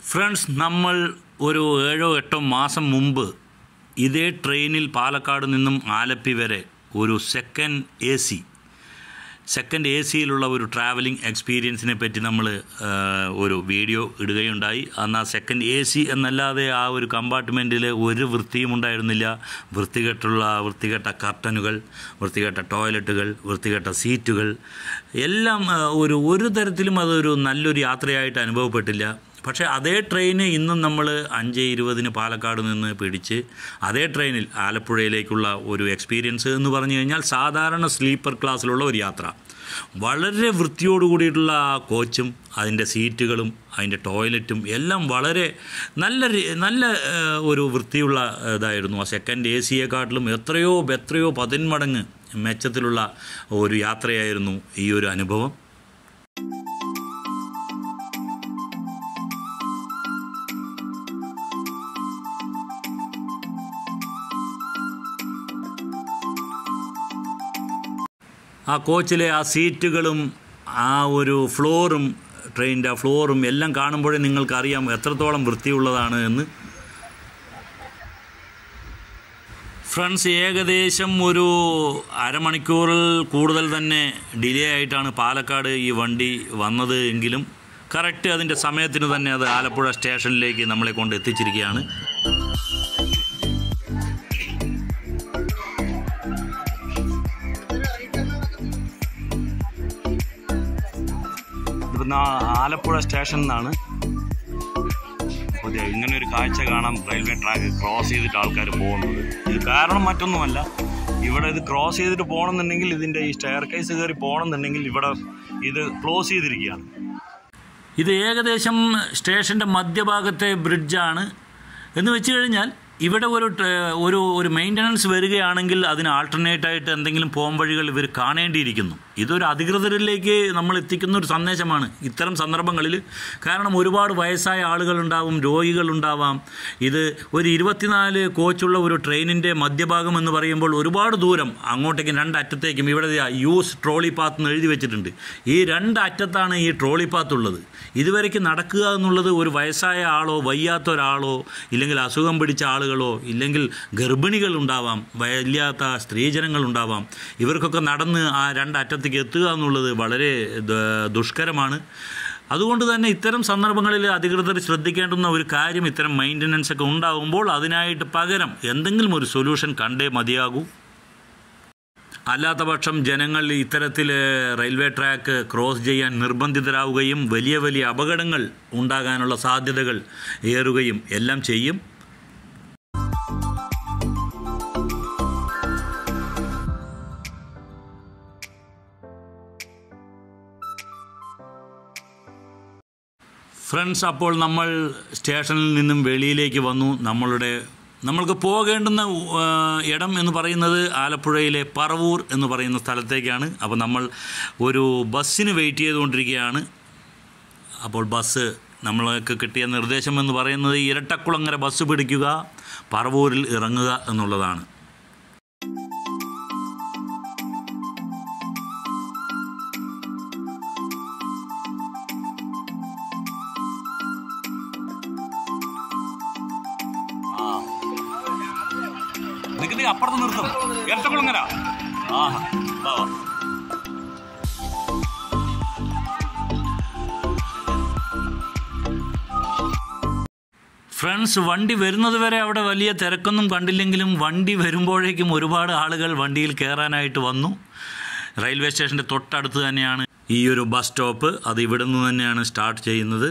friends നമ്മൾ ഒരു ഏഴോ എട്ടോ മാസം മുമ്പ് ഇതേ ട്രെയിനിൽ പാലക്കാട് നിന്നും ആലപ്പി വരെ ഒരു second A C second A സിയിലുള്ള ഒരു ട്രാവലിംഗ് എക്സ്പീരിയൻസിനെ പറ്റി നമ്മൾ ഒരു വീഡിയോ ഇടുകയുണ്ടായി അന്ന് ആ സെക്കൻഡ് എ സി എന്നല്ലാതെ ആ ഒരു കമ്പാർട്ട്മെൻറ്റിൽ ഒരു വൃത്തിയും ഉണ്ടായിരുന്നില്ല വൃത്തികെട്ടുള്ള വൃത്തികെട്ട കർട്ടനുകൾ വൃത്തികെട്ട ടോയ്ലറ്റുകൾ വൃത്തികെട്ട സീറ്റുകൾ എല്ലാം ആ, ഒരു ഒരു തരത്തിലും അതൊരു നല്ലൊരു യാത്രയായിട്ട് അനുഭവപ്പെട്ടില്ല പക്ഷേ അതേ ട്രെയിന് ഇന്നും നമ്മൾ അഞ്ച് ഇരുപതിന് പാലക്കാട് നിന്ന് പിടിച്ച് അതേ ട്രെയിനിൽ ആലപ്പുഴയിലേക്കുള്ള ഒരു എക്സ്പീരിയൻസ് എന്ന് പറഞ്ഞു കഴിഞ്ഞാൽ സാധാരണ സ്ലീപ്പർ ക്ലാസ്സിലുള്ള ഒരു യാത്ര വളരെ വൃത്തിയോട് കൂടിയിട്ടുള്ള ആ കോച്ചും അതിൻ്റെ സീറ്റുകളും അതിൻ്റെ ടോയ്ലറ്റും എല്ലാം വളരെ നല്ല രീ- നല്ല ഏഹ്, ഒരു വൃത്തിയുള്ള ഇതായിരുന്നു ആ സെക്കൻഡ് എ സിയെക്കാട്ടിലും എത്രയോ എത്രയോ പതിന്മടങ്ങ് മെച്ചത്തിലുള്ള ഒരു യാത്രയായിരുന്നു ഈ ഒരു അനുഭവം ആ കോച്ചിലെ ആ സീറ്റുകളും ആ ഒരു ഫ്ലോറും ട്രെയിനിൻ്റെ ആ ഫ്ലോറും എല്ലാം കാണുമ്പോഴേ നിങ്ങൾക്കറിയാം എത്രത്തോളം വൃത്തിയുള്ളതാണ് എന്ന് ഫ്രണ്ട്സ് ഏകദേശം ഒരു അരമണിക്കൂറിൽ കൂടുതൽ തന്നെ ഡിലേ ആയിട്ടാണ് പാലക്കാട് ഈ വണ്ടി വന്നത് എങ്കിലും കറക്റ്റ് അതിൻ്റെ സമയത്തിന് തന്നെ അത് ആലപ്പുഴ സ്റ്റേഷനിലേക്ക് നമ്മളെ കൊണ്ട് എത്തിച്ചിരിക്കുകയാണ് ഇതിപ്പോൾ ആലപ്പുഴ സ്റ്റേഷനിൽ നിന്നാണ് പുതിയ ഇങ്ങനെ ഒരു കാഴ്ച കാണാം റെയിൽവേ ട്രാക്ക് ക്രോസ് ചെയ്തിട്ട് ആൾക്കാർ പോകുന്നത് ഇത് കാരണം മറ്റൊന്നുമല്ല ഇവിടെ ഇത് ക്രോസ് ചെയ്തിട്ട് പോകണമെന്നുണ്ടെങ്കിൽ ഇതിൻ്റെ ഈ സ്റ്റെയർ കേസ് കയറി പോകണമെന്നുണ്ടെങ്കിൽ ഇവിടെ ഇത് ക്ലോസ് ചെയ്തിരിക്കുകയാണ് ഇത് ഏകദേശം സ്റ്റേഷൻ്റെ മധ്യഭാഗത്തെ ബ്രിഡ്ജാണ് എന്ന് വെച്ച് കഴിഞ്ഞാൽ ഇവിടെ ഒരു ട്- ഒരു ഒരു മെയിൻ്റനൻസ് വരികയാണെങ്കിൽ അതിന് ആൾട്ടർനേറ്റ് ആയിട്ട് എന്തെങ്കിലും പോം വഴികൾ ഇവർ കാണേണ്ടിയിരിക്കുന്നു ഇതൊരു അധികൃതരിലേക്ക് നമ്മൾ എത്തിക്കുന്ന ഒരു സന്ദേശമാണ് ഇത്തരം സന്ദർഭങ്ങളിൽ കാരണം ഒരുപാട് വയസ്സായ ആളുകളുണ്ടാവും രോഗികളുണ്ടാവാം ഇത് ഒരു ഇരുപത്തിനാല് കോച്ചുള്ള ഒരു ട്രെയിനിൻ്റെ മധ്യഭാഗം എന്ന് പറയുമ്പോൾ ഒരുപാട് ദൂരം അങ്ങോട്ടേക്കും രണ്ട് അറ്റത്തേക്കും ഇവിടെ ദേ യൂസ് ട്രോളി പാത്ത് എന്ന് എഴുതി വെച്ചിട്ടുണ്ട് ഈ രണ്ട് അറ്റത്താണ് ഈ ട്രോളി പാത്ത് ഉള്ളത് ഇതുവരേക്ക് നടക്കുക എന്നുള്ളത് ഒരു വയസ്സായ ആളോ വയ്യാത്ത ഒരാളോ ഇല്ലെങ്കിൽ അസുഖം പിടിച്ച ആളുകളോ ഇല്ലെങ്കിൽ ഗർഭിണികൾ ഉണ്ടാവാം വയ്യാത്ത സ്ത്രീജനങ്ങൾ ഉണ്ടാവാം ഇവർക്കൊക്കെ നടന്ന് ആ രണ്ട് അറ്റത്തേക്ക് എത്തുക എന്നുള്ളത് വളരെ ദ- ദുഷ്കരമാണ് അതുകൊണ്ട് തന്നെ ഇത്തരം സന്ദർഭങ്ങളിൽ അധികൃതർ ശ്രദ്ധിക്കേണ്ടുന്ന ഒരു കാര്യം ഇത്തരം മെയിൻ്റനൻസ് ഒക്കെ ഉണ്ടാകുമ്പോൾ അതിനായിട്ട് പകരം എന്തെങ്കിലും ഒരു സൊല്യൂഷൻ കണ്ടേ മതിയാകൂ അല്ലാത്ത പക്ഷം ജനങ്ങൾ ഇത്തരത്തിൽ റെയിൽവേ ട്രാക്ക് ക്രോസ് ചെയ്യാൻ നിർബന്ധിതരാവുകയും വലിയ വലിയ അപകടങ്ങൾ ഉണ്ടാകാനുള്ള സാധ്യതകൾ ഏറുകയും എല്ലാം ചെയ്യും ഫ്രണ്ട്സ് അപ്പോൾ നമ്മൾ സ്റ്റേഷനിൽ നിന്നും വെളിയിലേക്ക് വന്നു നമ്മളുടെ നമ്മൾക്ക് പോകേണ്ടുന്ന ആ, ഇടം എന്ന് പറയുന്നത് ആലപ്പുഴയിലെ പറവൂർ എന്ന് പറയുന്ന സ്ഥലത്തേക്കാണ് അപ്പോൾ നമ്മൾ ഒരു ബസ്സിന് വെയിറ്റ് ചെയ്തുകൊണ്ടിരിക്കുകയാണ് അപ്പോൾ ബസ് നമ്മൾക്ക് കിട്ടിയ നിർദ്ദേശം എന്ന് പറയുന്നത് ഇരട്ടക്കുളങ്ങര ബസ് പിടിക്കുക പറവൂരിൽ ഇറങ്ങുക എന്നുള്ളതാണ് നിൽക്കുന്നത് അപ്പുറത്ത് നിർത്തും ഇരട്ടക്കുളങ്ങര ആ വാ വാ ഫ്രണ്ട്സ് വണ്ടി വരുന്നത് വരെ അവിടെ വലിയ തിരക്കൊന്നും കണ്ടില്ലെങ്കിലും വണ്ടി വരുമ്പോഴേക്കും ഒരുപാട് ആളുകൾ വണ്ടിയിൽ കയറാനായിട്ട് വന്നു റെയിൽവേ സ്റ്റേഷൻ്റെ തൊട്ടടുത്ത് തന്നെയാണ് ഈ ഒരു ബസ് സ്റ്റോപ്പ് അത് ഇവിടെ നിന്ന് തന്നെയാണ് സ്റ്റാർട്ട് ചെയ്യുന്നത്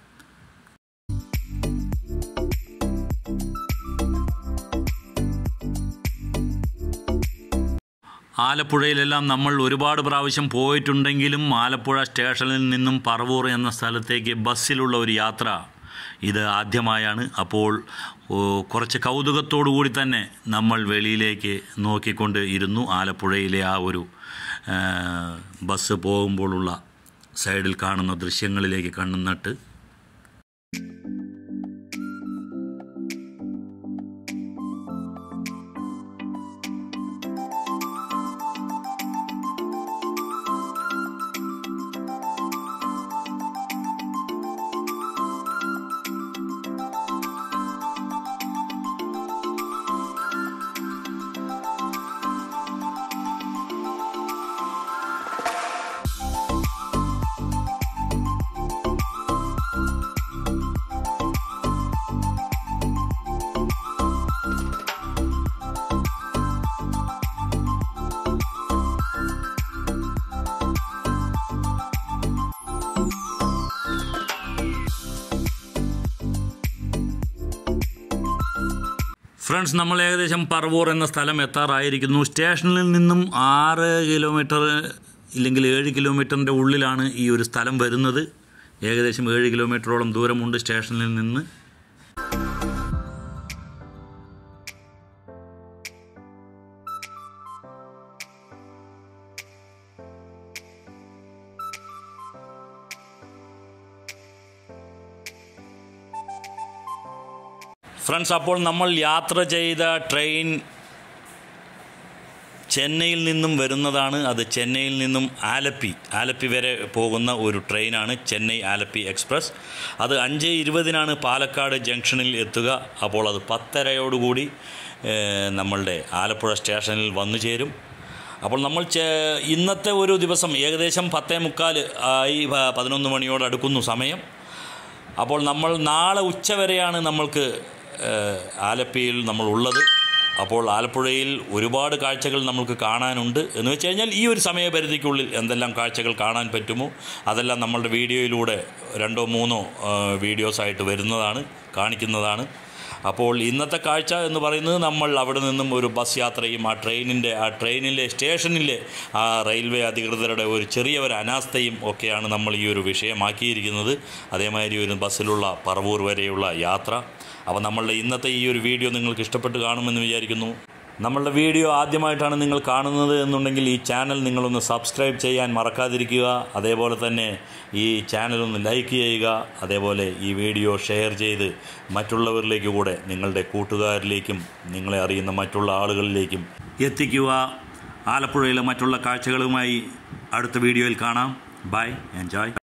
ആലപ്പുഴയിലെല്ലാം നമ്മൾ ഒരുപാട് പ്രാവശ്യം പോയിട്ടുണ്ടെങ്കിലും ആലപ്പുഴ സ്റ്റേഷനിൽ നിന്നും പറവൂർ എന്ന സ്ഥലത്തേക്ക് ബസ്സിലുള്ള ഒരു യാത്ര ഇത് ആദ്യമായാണ് അപ്പോൾ ഓ, കുറച്ച് കൗതുകത്തോടു കൂടി തന്നെ നമ്മൾ വെളിയിലേക്ക് നോക്കിക്കൊണ്ട് ഇരുന്നു ആലപ്പുഴയിലെ ആ ഒരു ആ, ബസ് പോകുമ്പോഴുള്ള സൈഡിൽ കാണുന്ന ദൃശ്യങ്ങളിലേക്ക് കണ്ണുനട്ട് ഫ്രണ്ട്സ് നമ്മൾ ഏകദേശം പറവൂർ എന്ന സ്ഥലം എത്താറായിരിക്കുന്നു സ്റ്റേഷനിൽ നിന്നും ആറ് കിലോമീറ്റർ ഇല്ലെങ്കിൽ ഏഴ് കിലോമീറ്ററിൻ്റെ ഉള്ളിലാണ് ഈ ഒരു സ്ഥലം വരുന്നത് ഏകദേശം ഏഴ് കിലോമീറ്ററോളം ദൂരമുണ്ട് സ്റ്റേഷനിൽ നിന്ന് ഫ്രണ്ട്സ് അപ്പോൾ നമ്മൾ യാത്ര ചെയ്ത ട്രെയിൻ ചെന്നൈയിൽ നിന്നും വരുന്നതാണ് അത് ചെന്നൈയിൽ നിന്നും ആലപ്പി ആലപ്പി വരെ പോകുന്ന ഒരു ട്രെയിനാണ് ചെന്നൈ ആലപ്പി എക്സ്പ്രസ് അത് അഞ്ച് ഇരുപതിനാണ് പാലക്കാട് ജംഗ്ഷനിൽ എത്തുക അപ്പോൾ അത് പത്തരയോടുകൂടി ഏഹ്, നമ്മളുടെ ആലപ്പുഴ സ്റ്റേഷനിൽ വന്നു ചേരും അപ്പോൾ നമ്മൾ ചെ- ഇന്നത്തെ ഒരു ദിവസം ഏകദേശം പത്തേ മുക്കാൽ ആയി പ- പതിനൊന്ന് മണിയോട് അടുക്കുന്നു സമയം അപ്പോൾ നമ്മൾ നാളെ ഉച്ചവരെയാണ് നമ്മൾക്ക് ഏഹ്, ആലപ്പിയിൽ നമ്മൾ ഉള്ളത് അപ്പോൾ ആലപ്പുഴയിൽ ഒരുപാട് കാഴ്ചകൾ നമുക്ക് കാണാനുണ്ട് എന്ന് വെച്ച് കഴിഞ്ഞാൽ ഈ ഒരു സമയപരിധിക്കുള്ളിൽ എന്തെല്ലാം കാഴ്ചകൾ കാണാൻ പറ്റുമോ അതെല്ലാം നമ്മളുടെ വീഡിയോയിലൂടെ രണ്ടോ മൂന്നോ ഏഹ്, വീഡിയോസായിട്ട് വരുന്നതാണ് കാണിക്കുന്നതാണ് അപ്പോൾ ഇന്നത്തെ കാഴ്ച എന്ന് പറയുന്നത് നമ്മൾ അവിടെ നിന്നും ഒരു ബസ് യാത്രയും ആ ട്രെയിനിൻ്റെ ആ ട്രെയിനിലെ സ്റ്റേഷനിലെ ആ റെയിൽവേ അധികൃതരുടെ ഒരു ചെറിയ ഒരു അനാസ്ഥയും ഒക്കെയാണ് നമ്മൾ ഈ ഒരു വിഷയമാക്കിയിരിക്കുന്നത് അതേമാതിരി ഒരു ബസ്സിലുള്ള പറവൂർ വരെയുള്ള യാത്ര അപ്പോൾ നമ്മളുടെ ഇന്നത്തെ ഈ ഒരു വീഡിയോ നിങ്ങൾക്ക് ഇഷ്ടപ്പെട്ട് കാണുമെന്ന് വിചാരിക്കുന്നു നമ്മളുടെ വീഡിയോ ആദ്യമായിട്ടാണ് നിങ്ങൾ കാണുന്നത് എന്നുണ്ടെങ്കിൽ ഈ ചാനൽ നിങ്ങളൊന്ന് സബ്സ്ക്രൈബ് ചെയ്യാൻ മറക്കാതിരിക്കുക അതേപോലെ തന്നെ ഈ ചാനൽ ഒന്ന് ലൈക്ക് ചെയ്യുക അതേപോലെ ഈ വീഡിയോ ഷെയർ ചെയ്ത് മറ്റുള്ളവരിലേക്ക് കൂടെ നിങ്ങളുടെ കൂട്ടുകാരിലേക്കും നിങ്ങളെ അറിയുന്ന മറ്റുള്ള ആളുകളിലേക്കും എത്തിക്കുക ആലപ്പുഴയിലെ മറ്റുള്ള കാഴ്ചകളുമായി അടുത്ത വീഡിയോയിൽ കാണാം ബൈ എൻജോയ്